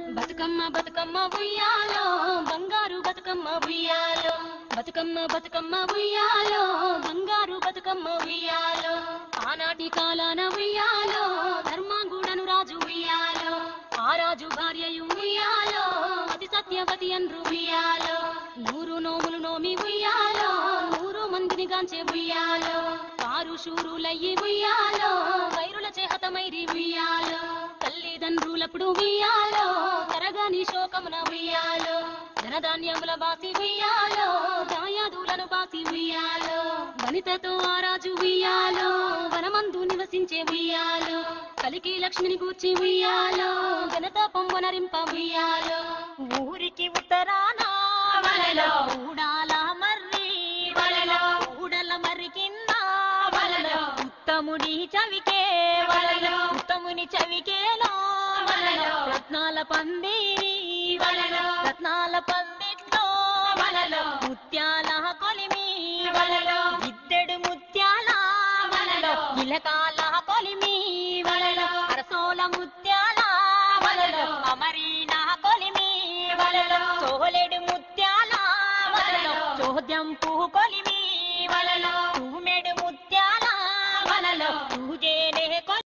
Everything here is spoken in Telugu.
బతుకమ్మ బతుకమ్మ ఉయ్యాలో బంగారు బతుకమ్మ ఉయ్యాలో బతుకమ్మ బతుకమ్మ ఉయ్యాలో బంగారు బతుకమ్మ ఉయ్యాలో ఆనాటి కాలాన ఉయ్యాలో ధర్మాంగుడను రాజు ఉయ్యాలో ఆ రాజు భార్యయు ఉయ్యాలో అతి సత్యవతి అన్రు ఉయ్యాలో నూరు నోములు నోమి ఉయ్యాలో నూరు మందిని గాంచే ఉయ్యాలో కారు శూరులయ్యి ఉయ్యాలో వైరుల చేహతమైరి ఉయ్యాలో తల్లిదండ్రులప్పుడు ఉయ్యాలో తరగని శోకమున ఉయ్యాలో ధనధాన్యముల బాసి ఉయ్యాలో దాయాదులను బాసి ఉయ్యాలో వనితతో ఆ రాజు ఉయ్యాలో వనమందు నివసించే ఉయ్యాలో కలికి లక్ష్మిని గూర్చి ఉయ్యాలో ఘనత పొంగనరింప ఉయ్యాలో ఊరికి ఉత్తరాన వలలో. ఊడాల మర్రి వలలో. ఊడల మర్రి కింద వలలో. ఉత్తముడి చవికే వలలో. ఉత్తముని చవికేలో వలలో. రత్నాల పందిరి వలలో. రత్నాల పందిట్లో వలలో. ముత్యాల కొలిమి వలలో. ఇద్దడు ముత్యాల వలలో. ఇలకాల కొలిమి వలలో. అరసోల ముత్యాల వలలో. అమరీన కొలిమి వలలో. సోలెడు ముత్యాల వలలో. చోద్యం పువ్వు కొలిమి వలలో. తూమెడు ముత్యాల వలలో. పూజేనే కొలిమి